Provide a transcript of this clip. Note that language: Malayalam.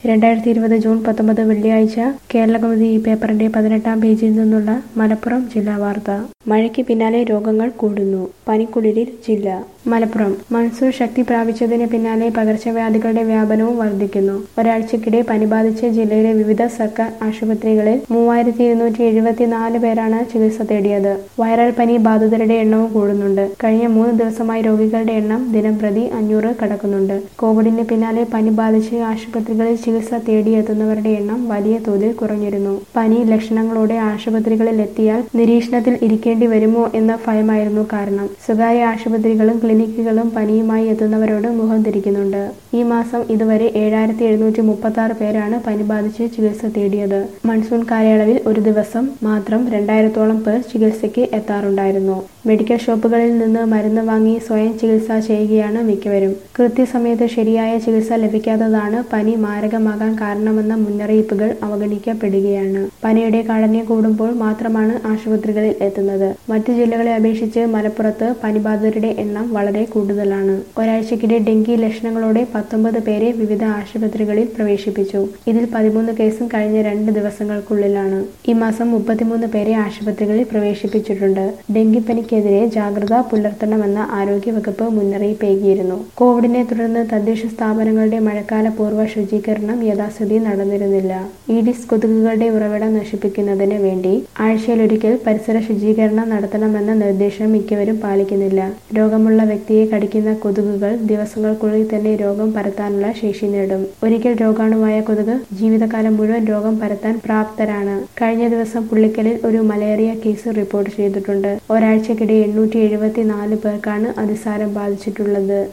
രണ്ടായിരത്തി ഇരുപത് ജൂൺ പത്തൊമ്പത് വെള്ളിയാഴ്ച കേരളകൗമുദി ഈ പേപ്പറിന്റെ പതിനെട്ടാം പേജിൽ നിന്നുള്ള മലപ്പുറം ജില്ലാ വാർത്ത മഴയ്ക്ക് പിന്നാലെ രോഗങ്ങൾ കൂടുന്നു പനിക്കുളിരിൽ ജില്ല മലപ്പുറം മൺസൂൺ ശക്തി പ്രാപിച്ചതിന് പിന്നാലെ പകർച്ചവ്യാധികളുടെ വ്യാപനവും വർദ്ധിക്കുന്നു ഒരാഴ്ചക്കിടെ പനി ബാധിച്ച ജില്ലയിലെ വിവിധ സർക്കാർ ആശുപത്രികളിൽ മൂവായിരത്തി ഇരുന്നൂറ്റി എഴുപത്തിനാല് പേരാണ് ചികിത്സ തേടിയത് വൈറൽ പനി ബാധിതരുടെ എണ്ണവും കൂടുന്നുണ്ട് കഴിഞ്ഞ മൂന്ന് ദിവസമായി രോഗികളുടെ എണ്ണം ദിനംപ്രതി അഞ്ഞൂറ് കടക്കുന്നുണ്ട് കോവിഡിന് പിന്നാലെ പനി ബാധിച്ച് ആശുപത്രികളിൽ ചികിത്സ തേടിയെത്തുന്നവരുടെ എണ്ണം വലിയ തോതിൽ കുറഞ്ഞിരുന്നു പനി ലക്ഷണങ്ങളോടെ ആശുപത്രികളിൽ എത്തിയാൽ നിരീക്ഷണത്തിൽ ഇരിക്കേണ്ടി വരുമോ എന്ന ഭയമായിരുന്നു കാരണം സ്വകാര്യ ആശുപത്രികളും ക്ലിനിക്കുകളും പനിയുമായി എത്തുന്നവരോട് മുഖം തിരിക്കുന്നുണ്ട് ഈ മാസം ഇതുവരെ ഏഴായിരത്തി എഴുന്നൂറ്റി മുപ്പത്തി ആറ് പേരാണ് പനി ബാധിച്ച് ചികിത്സ തേടിയത് മൺസൂൺ കാലയളവിൽ ഒരു ദിവസം മാത്രം രണ്ടായിരത്തോളം പേർ ചികിത്സയ്ക്ക് എത്താറുണ്ടായിരുന്നു മെഡിക്കൽ ഷോപ്പുകളിൽ നിന്ന് മരുന്ന് വാങ്ങി സ്വയം ചികിത്സ ചെയ്യുകയാണ് മിക്കവരും കൃത്യസമയത്ത് ശരിയായ ചികിത്സ ലഭിക്കാത്തതാണ് പനി മാരകമാകാൻ കാരണമെന്ന മുന്നറിയിപ്പുകൾ അവഗണിക്കപ്പെടുകയാണ് പനിയുടെ കാഠിന്യം കൂടുമ്പോൾ മാത്രമാണ് ആശുപത്രികളിൽ എത്തുന്നത് മറ്റു ജില്ലകളെ അപേക്ഷിച്ച് മലപ്പുറത്ത് പനിബാധിതരുടെ എണ്ണം വളരെ കൂടുതലാണ് ഒരാഴ്ചക്കിടെ ഡെങ്കി ലക്ഷണങ്ങളോടെ പത്തൊമ്പത് പേരെ വിവിധ ആശുപത്രികളിൽ പ്രവേശിപ്പിച്ചു ഇതിൽ പതിമൂന്ന് കേസും കഴിഞ്ഞ രണ്ട് ദിവസങ്ങൾക്കുള്ളിലാണ് ഈ മാസം മുപ്പത്തിമൂന്ന് പേരെ ആശുപത്രികളിൽ പ്രവേശിപ്പിച്ചിട്ടുണ്ട് ഡെങ്കിപ്പനിക്കെതിരെ ജാഗ്രത പുലർത്തണമെന്ന ആരോഗ്യവകുപ്പ് മുന്നറിയിപ്പേകിയിരുന്നു കോവിഡിനെ തുടർന്ന് തദ്ദേശ സ്ഥാപനങ്ങളുടെ മഴക്കാല പൂർവ്വ ശുചീകരണം യഥാസ്ഥിതി നടന്നിരുന്നില്ല ഈഡിസ് കൊതുകുകളുടെ ഉറവിടം നശിപ്പിക്കുന്നതിന് വേണ്ടി ആഴ്ചയിലൊരിക്കൽ പരിസര ശുചീകരണം നടത്തണമെന്ന നിർദ്ദേശം മിക്കവരും പാലിക്കുന്നില്ല രോഗമുള്ള വ്യക്തിയെ കടിക്കുന്ന കൊതുകുകൾ ദിവസങ്ങൾക്കുള്ളിൽ തന്നെ രോഗം പരത്താനുള്ള ശേഷി നേടും ഒരിക്കൽ രോഗാണുവായ കൊതുക് ജീവിതകാലം മുഴുവൻ രോഗം പരത്താൻ പ്രാപ്തരാണ് കഴിഞ്ഞ ദിവസം പുള്ളിക്കലിൽ ഒരു മലേറിയ കേസ് റിപ്പോർട്ട് ചെയ്തിട്ടുണ്ട് ഒരാഴ്ചക്കിടെ എണ്ണൂറ്റി എഴുപത്തിനാല് പേർക്കാണ് അതിസാരം ബാധിച്ചിട്ടുള്ളത്